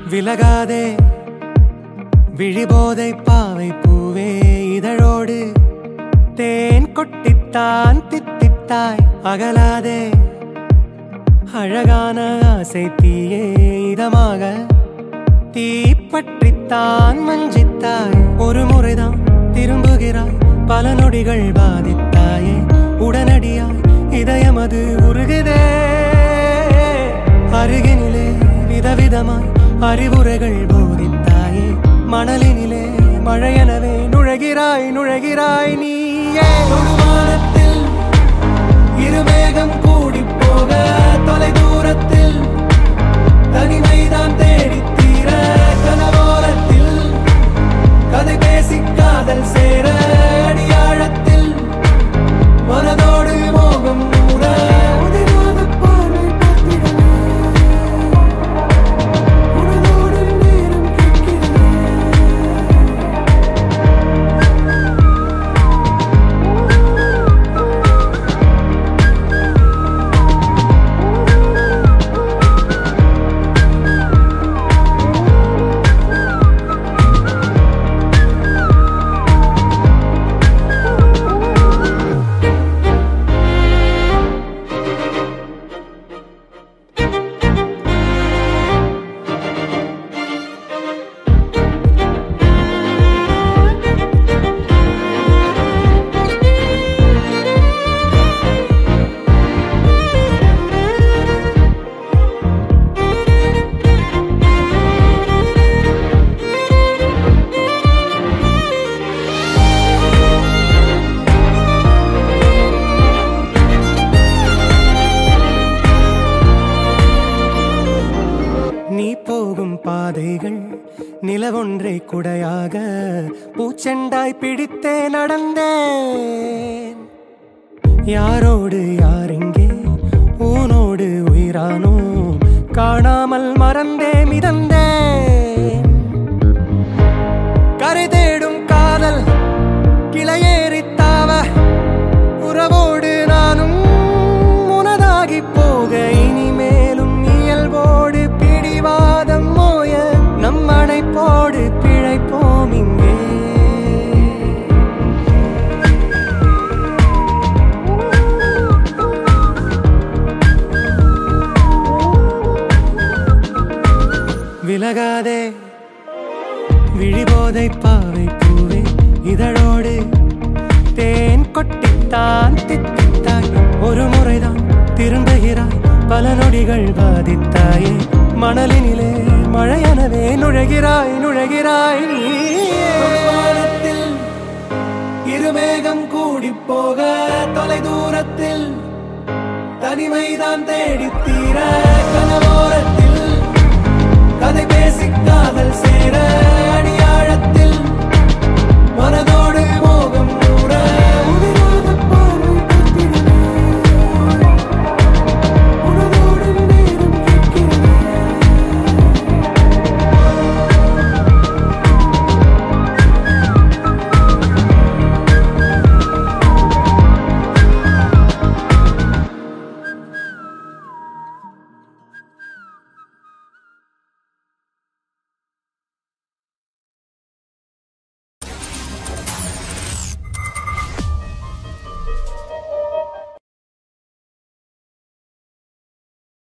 விலகாதே விழிபோதை பாவை பூவே இதழோடு தேன் கொட்டித்தான் தித்தித்தாய் அகலாதே அழகான ஆசை தீயே இதமாக தீப்பற்றித்தான் மஞ்சித்தாய் ஒரு முறைதான் திரும்புகிறாய் பல நொடிகள் பாதித்தாயே உடனடியாய் இதயமது உருகுதே அருகினிலே விதவிதமாய் அறிவுரைகள் போதித்தாயே மணலினிலே மழையெனவே நுழைகிறாய் நுழைகிறாய் நீயே தொடுவானத்தில் இருமேகம் கூடி போக தொலை தூரத்தில் தனிமைதான் தேடித் தீர கனவோரத்தில் கதை பேசி காதல் சேர அடியாழத்தில் மனதோடு மோகம் நூற உதிராத பார்வை பார்த்திடவே உனதோடு நேரம் கேட்கிறதே நீ போகும் பாதைகள் நிலவொன்றை குடையாக பூச்செண்டாய் பிடித்தே நடந்தேன் யாரோடு யாரெங்கே ஊனோடு உயிரானோ காணாமல் மறந்தே மிதந்தேன் கரை தேடும் காதல் கிளையேறித்தாவ உறவோடு நானும் உனதாகி போக இனிமேலும் இயல்போடு பிடிவாதம் மோய நம் அணைப்போடு பிழைப்போம் இங்கே விலகாதே விழிபோதை பாவை பூவே இதழோடு தேன் கொட்டித்தான் தித்தித்தாய் ஒரு முறைதான் திரும்புகிறாய் பல நொடிகள் பாதித்தாயே மணலினிலே மழையெனவே நுழைகிறாய் நுழைகிறாய் நீயே. வானத்தில் இருமேகம் கூடி போக தொலை தூரத்தில் தனிமைதான் தேடித் தீர கனவோரத்தில் கதை பேசி காதல் சேர